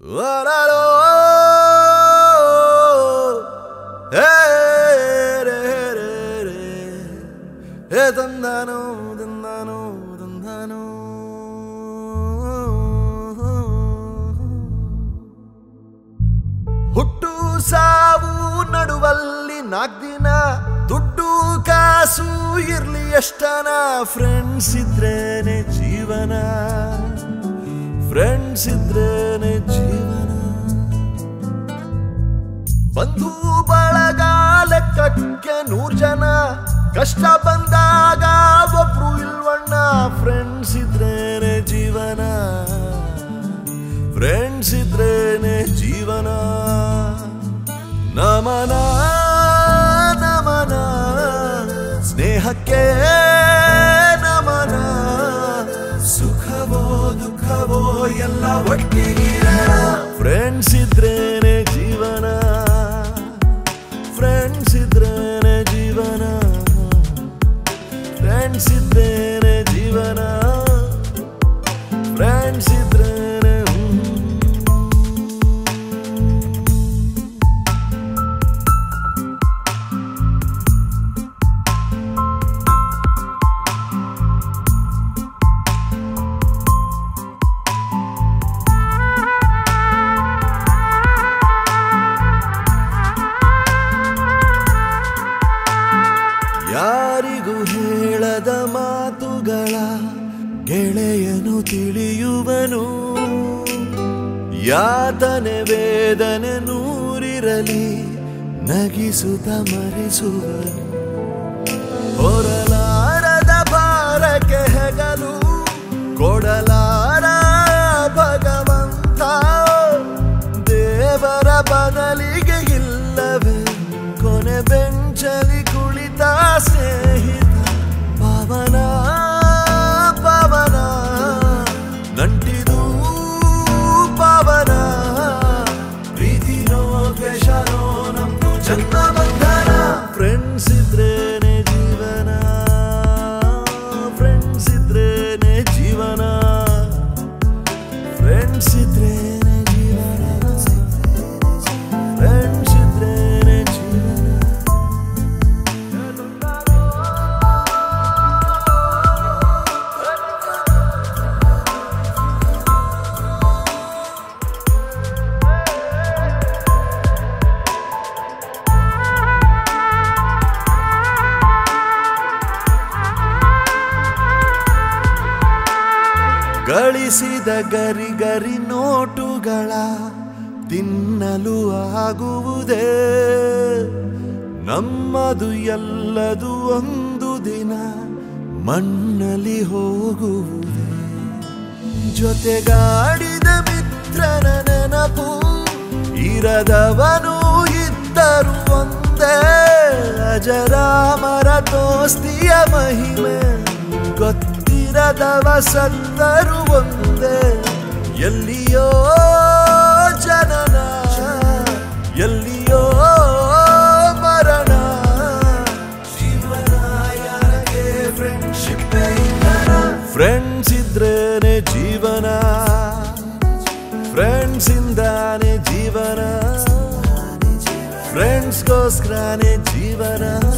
ತಂದಾನೋ ತಂದಾನೋ ತಂದಾನೋ ಹುಟ್ಟು ಸಾವು ನಡುವಲ್ಲಿ ನಾಲ್ಕು ದಿನ ದುಡ್ಡು ಕಾಸು ಇರ್ಲಿ ಎಷ್ಟನ ಫ್ರೆಂಡ್ಸ್ ಇದ್ರೇನೆ ಜೀವನ ಫ್ರೆಂಡ್ಸ್ ಇದ್ರೇನೆ ಜೀವನ ಬಂಧು ಬಳಗ ಲೆಕ್ಕಕ್ಕೆ ನೂರ್ ಜನ ಕಷ್ಟ ಬಂದಾಗ ಒಬ್ರು ಇಲ್ವಣ್ಣ ಫ್ರೆಂಡ್ಸ್ ಇದ್ರೇನೆ ಜೀವನ ಫ್ರೆಂಡ್ಸ್ ಇದ್ರೇನೆ ಜೀವನ ನಮನ ನಮನ ಸ್ನೇಹಕ್ಕೆ ನಮನ ಸುಖವೋ ದುಃಖವೋ ಎಲ್ಲ ಒಟ್ಟಿಗಿರೋಣ ಫ್ರೆಂಡ್ಸ್ ಇದ್ರೇನೆ ಜೀವನ ಫ್ರೆಂಡ್ಸ್ ಇದ್ರೇನೆ ಜೀವನ ಫ್ರೆಂಡ್ಸ್ ಇದ್ರೇನೆ ಜೀವನ ಫ್ರೆಂಡ್ಸ್ ಇದ್ರೇನೆ ಹ್ಮ್. ಯಾರಿಗೂ ಹೇಳದ ಮಾತುಗಳ ಗೆಳೆಯನು ತಿಳಿಯುವನು ಯಾತನೆ ವೇದನೆ ನೂರಿರಲಿ ನಗಿಸುತ್ತ ಮರೆಸುವನು ಹೊರಲಾರದ ಭಾರಕ್ಕೆ ಹೆಗಲು ಕೊಡಲಾರ ಭಗವಂತ ದೇವರ ಬದಲಿಗೆ ಇಲ್ಲವೇ ಕೊನೆ ಬೆಂಚಲಿ ಕುಳಿತ ಸ್ನೇಹಿತ ಪವನ ಪವನ ನಂಟಿದು ಪವನ ಪ್ರೀತಿನೋ ದ್ವೇಷನೋ ನಮ್ದು ಜನ್ಮ ಬಂಧನ ಫ್ರೆಂಡ್ಸ್ ಇದ್ರೇನೆ ಜೀವನ ಫ್ರೆಂಡ್ಸ್ ಇದ್ರೇನೆ ಜೀವನ ಫ್ರೆಂಡ್ಸ್ ಇದ್ರೇನೆ ಜೀವನ ಫ್ರೆಂಡ್ಸ್ ಇದ್ರೇನೆ ಜೀವನ ಗಳಿಸಿದ ಗರಿ ಗರಿ ನೋಟುಗಳ ತಿನ್ನಲು ಆಗುವುದೇ ನಮ್ಮದು ಎಲ್ಲದು ಒಂದು ದಿನ ಮಣ್ಣಲ್ಲಿ ಹೋಗುವುದೇ ಜೊತೆಗಾಡಿದ ಮಿತ್ರನ ನೆನಪು ಇರದವನು ಇದ್ದರು ಒಂದೇ ಅಜರಾಮರ ದೋಸ್ತಿಯ ಮಹಿಮೆ ಗೊತ್ತಿರದವ ಸತ್ತರು ಒಂದೇ ಎಲ್ಲಿಯೋ ಜನನ ಎಲ್ಲಿಯೋ ಮರಣ ಜೀವನ ಯಾರಗೆ ಫ್ರೆಂಡ್ಶಿಪ್ ಫ್ರೆಂಡ್ಸ್ ಇದ್ರೇನೆ ಜೀವನ ಫ್ರೆಂಡ್ಸ್ ಇಂದಾನೆ ಜೀವನ ಫ್ರೆಂಡ್ಸ್ಗೋಸ್ಕರನೇ ಜೀವನ